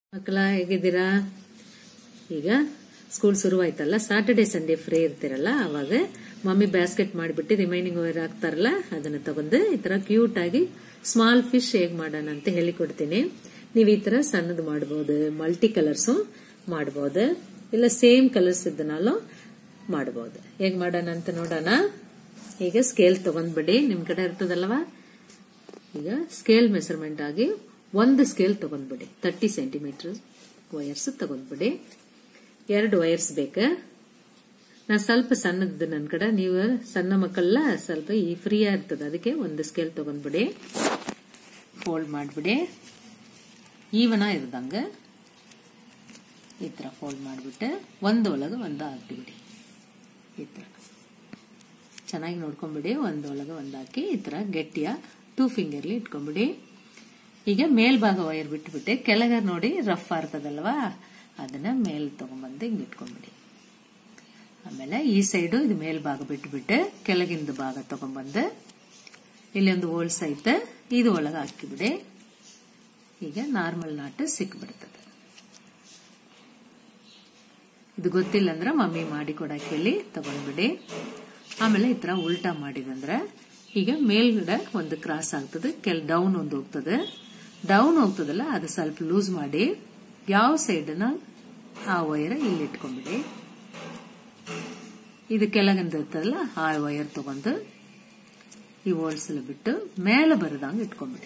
ಮಕ್ಕಳ ಹೇಗಿದ್ದೀರಾ ಈಗ ಸ್ಕೂಲ್ ಶುರುವಾಯ್ತಲ್ಲ ಸಾಟರ್ಡೆ ಸಂಡೇ ಫ್ರೀ ಇರ್ತಿರಲ್ಲ ಅವಾಗ ಮಮ್ಮಿ ಬ್ಯಾಸ್ಕೆಟ್ ಮಾಡಿಬಿಟ್ಟು ರಿಮೈನಿಂಗ್ ವೈರ್ ಹಾಕ್ತಾರಲ್ಲ ಅದನ್ನ ತಗೊಂಡು ಈ ತರ ಕ್ಯೂಟ್ ಆಗಿ ಸ್ಮಾಲ್ ಫಿಶ್ ಹೇಗ್ ಮಾಡೋಣ ಅಂತ ಹೇಳಿಕೊಡ್ತೀನಿ ನೀವು ಈ ತರ ಸಣ್ಣದು ಮಾಡಬಹುದು ಮಲ್ಟಿ ಕಲರ್ಸ್ ಮಾಡಬಹುದು ಇಲ್ಲ ಸೇಮ್ ಕಲರ್ಸ್ ಇದ್ದನಾಲು ಮಾಡಬಹುದು ಹೇಗ್ ಮಾಡೋಣ ಅಂತ ನೋಡೋಣ ಈಗ ಸ್ಕೇಲ್ ತಗೊಂಡ್ಬಿಡಿ ನಿಮ್ ಕಡೆ ಇರ್ತದಲ್ವಾ ಈಗ ಸ್ಕೇಲ್ ಮೆಸರ್ಮೆಂಟ್ ಆಗಿ ಒಂದು ಸ್ಕೇಲ್ ತಗೊಂಡ್ಬಿಡಿ ತರ್ಟಿ ಸೆಂಟಿಮೀಟರ್ ವಯರ್ಸ್ ತಗೊಂಡ್ಬಿಡಿ ಎರಡು ವಯರ್ಸ್ ಬೇಕ ನಾ ಸ್ವಲ್ಪ ಸಣ್ಣದ್ದು ನನ್ನ ಕಡೆ ನೀವು ಸಣ್ಣ ಮಕ್ಕಳೆಲ್ಲ ಸ್ವಲ್ಪ ಈ ಫ್ರೀ ಇರ್ತದೆ ಅದಕ್ಕೆ ಒಂದು ಸ್ಕೇಲ್ ತಗೊಂಡ್ಬಿಡಿ ಫೋಲ್ಡ್ ಮಾಡಿಬಿಡಿ ಈವನ ಇರ್ದಂಗ ಈ ತರ ಫೋಲ್ಡ್ ಮಾಡಿಬಿಟ್ಟು ಒಂದು ಒಳಗೆ ಒಂದು ಹಾಕ್ಬಿಡಿ ಈ ತರ ಚೆನ್ನಾಗಿ ನೋಡ್ಕೊಂಡ್ಬಿಡಿ ಒಂದು ಒಳಗೆ ಒಂದು ಹಾಕಿ ಈ ತರ ಗಟ್ಟಿಯ ಟೂ ಫಿಂಗರ್ಲಿ ಇಟ್ಕೊಂಡ್ಬಿಡಿ ಈಗ ಮೇಲ್ಭಾಗ ವೈರ್ ಬಿಟ್ಬಿಟ್ಟೆ ಕೆಳಗ ನೋಡಿ ರಫ್ ಆಗ್ತದಲ್ವಾ ಅದನ್ನ ಮೇಲ್ ತಗೊಂಡ್ಬಂದು ಹಿಂಗ್ ಇಟ್ಕೊಂಡ್ಬಿಡಿ ಆಮೇಲೆ ಈ ಸೈಡು ಇದು ಮೇಲ್ಭಾಗ ಬಿಟ್ಬಿಟ್ಟು ಕೆಳಗಿಂದ ಭಾಗ ತಗೊಂಡ್ಬಂದು ಇಲ್ಲಿ ಒಂದು ಹೋಲ್ಸ್ ಐತೆ ಇದು ಒಳಗೆ ಹಾಕಿಬಿಡಿ ಈಗ ನಾರ್ಮಲ್ ನಾಟ್ ಸಿಕ್ಬಿಡ್ತದೆ ಇದು ಗೊತ್ತಿಲ್ಲ ಅಂದ್ರೆ ಮಮ್ಮಿ ಮಾಡಿ ಕೊಡಕ್ಕೆ ಹೇಳಿ ತಗೊಂಡ್ಬಿಡಿ ಆಮೇಲೆ ಈ ತರ ಉಲ್ಟಾ ಮಾಡಿದಂದ್ರೆ ಈಗ ಮೇಲ್ಗಡೆ ಒಂದು ಕ್ರಾಸ್ ಆಗ್ತದೆ ಕೆಲ್ ಡೌನ್ ಒಂದು ಹೋಗ್ತದೆ ಡೌನ್ ಹೋಗ್ತದಲ್ಲ ಅದು ಸ್ವಲ್ಪ ಲೂಸ್ ಮಾಡಿ ಯಾವ ಸೈಡ್ನ ಆ ವೈರ್ ಇಲ್ಲಿ ಇಟ್ಕೊಂಡ್ಬಿಡಿ ಇದು ಕೆಳಗಿಂದ ಇರ್ತದಲ್ಲ ಆ ವೈರ್ ತಗೊಂಡು ಈ ಹೋಲ್ಸಲ್ ಬಿಟ್ಟು ಮೇಲೆ ಬರದಂಗ ಇಟ್ಕೊಂಡ್ಬಿಡಿ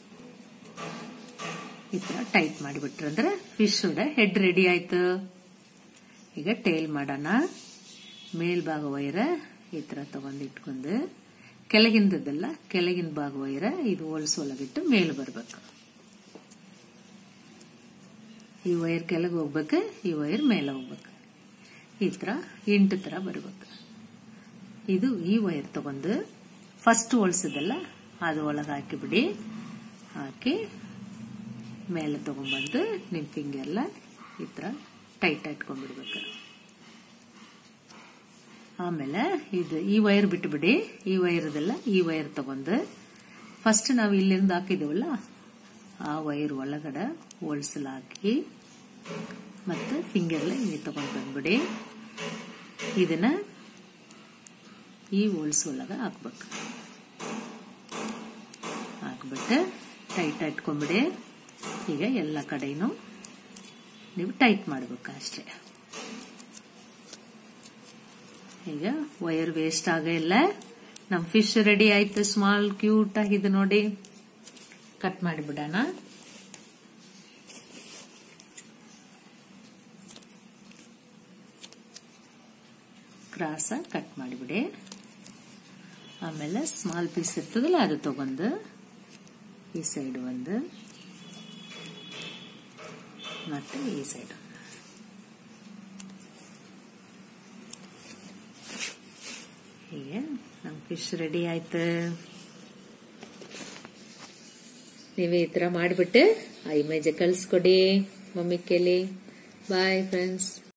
ಈ ತರ ಟೈಟ್ ಮಾಡಿಬಿಟ್ರಂದ್ರೆ ಫಿಶ್ ಹೆಡ್ ರೆಡಿ ಆಯ್ತು ಈಗ ಟೇಲ್ ಮಾಡೋಣ ಮೇಲ್ಭಾಗ ವೈರ ಈ ತರ ತಗೊಂಡು ಇಟ್ಕೊಂಡು ಕೆಳಗಿಂದದ್ದಲ್ಲ ಕೆಳಗಿನ ಭಾಗ ವೈರ ಇದು ಹೋಲ್ಸ್ ಒಳಗಿಟ್ಟು ಮೇಲೆ ಬರ್ಬೇಕು ಈ ವೈರ್ ಕೆಳಗೆ ಹೋಗ್ಬೇಕು ಈ ವೈರ್ ಮೇಲೆ ಹೋಗ್ಬೇಕು ಈ ತರ ಎಂಟು ತರ ಬರ್ಬೇಕು ಇದು ಈ ವೈರ್ ತಗೊಂಡು ಫಸ್ಟ್ ಹೋಲ್ಸದಲ್ಲ ಅದು ಒಳಗೆ ಹಾಕಿಬಿಡಿ ಹಾಕಿ ಮೇಲೆ ತಗೊಂಡ್ಬಂದು ನಿಮ್ ಫಿಂಗರ್ಲ ಈ ತರ ಟೈಟ್ ಇಟ್ಕೊಂಡ್ಬಿಡ್ಬೇಕು ಆಮೇಲೆ ಇದು ಈ ವೈರ್ ಬಿಟ್ಬಿಡಿ ಈ ವೈರ್ದೆಲ್ಲ ಈ ವೈರ್ ತಗೊಂಡು ಫಸ್ಟ್ ನಾವು ಇಲ್ಲಿಂದ ಹಾಕಿದೀವಲ್ಲ ಆ ವೈರ್ ಒಳಗಡೆ ಹೋಲ್ಸಲ್ ಹಾಕಿ ಮತ್ತೆ ಫಿಂಗರ್ಲ ಹಿಂಗೆ ತಗೊಂಡ್ ಬಂದ್ಬಿಡಿ ಇದನ್ನ ಈ ಹೋಲ್ಸ್ ಒಳಗ ಹಾಕ್ಬೇಕು ಹಾಕ್ಬಿಟ್ಟು ಟೈಟ್ ಇಟ್ಕೊಂಡ್ಬಿಡಿ ಈಗ ಎಲ್ಲ ಕಡೆನೂ ನೀವು ಟೈಟ್ ಮಾಡ್ಬೇಕು ಅಷ್ಟೇ ಈಗ ವೈರ್ ವೇಸ್ಟ್ ಆಗ ಇಲ್ಲ ನಮ್ ಫಿಶ್ ರೆಡಿ ಆಯ್ತು ಸ್ಮಾಲ್ ಕ್ಯೂಟ್ ಆಗಿದೆ ನೋಡಿ ಕಟ್ ಮಾಡಿಬಿಡೋಣ ಕ್ರಾಸ ಕಟ್ ಮಾಡಿಬಿಡಿ ಆಮೇಲೆ ಸ್ಮಾಲ್ ಪೀಸ್ ಇರ್ತದಲ್ಲ ಅದು ತಗೊಂಡು ಈ ಸೈಡ್ ಒಂದು ಮತ್ತೆ ಈ ಸೈಡ್ ಹೀಗೆ ನಮ್ಮ ಫಿಶ್ ರೆಡಿ ಆಯ್ತು ನೀವೇ ಈ ತರ ಮಾಡಿಬಿಟ್ಟು ಆ ಇಮೇಜ್ ಕಳಿಸ್ಕೊಡಿ ಮಮ್ಮಿ ಕೇಳಿ ಬಾಯ್ ಫ್ರೆಂಡ್ಸ್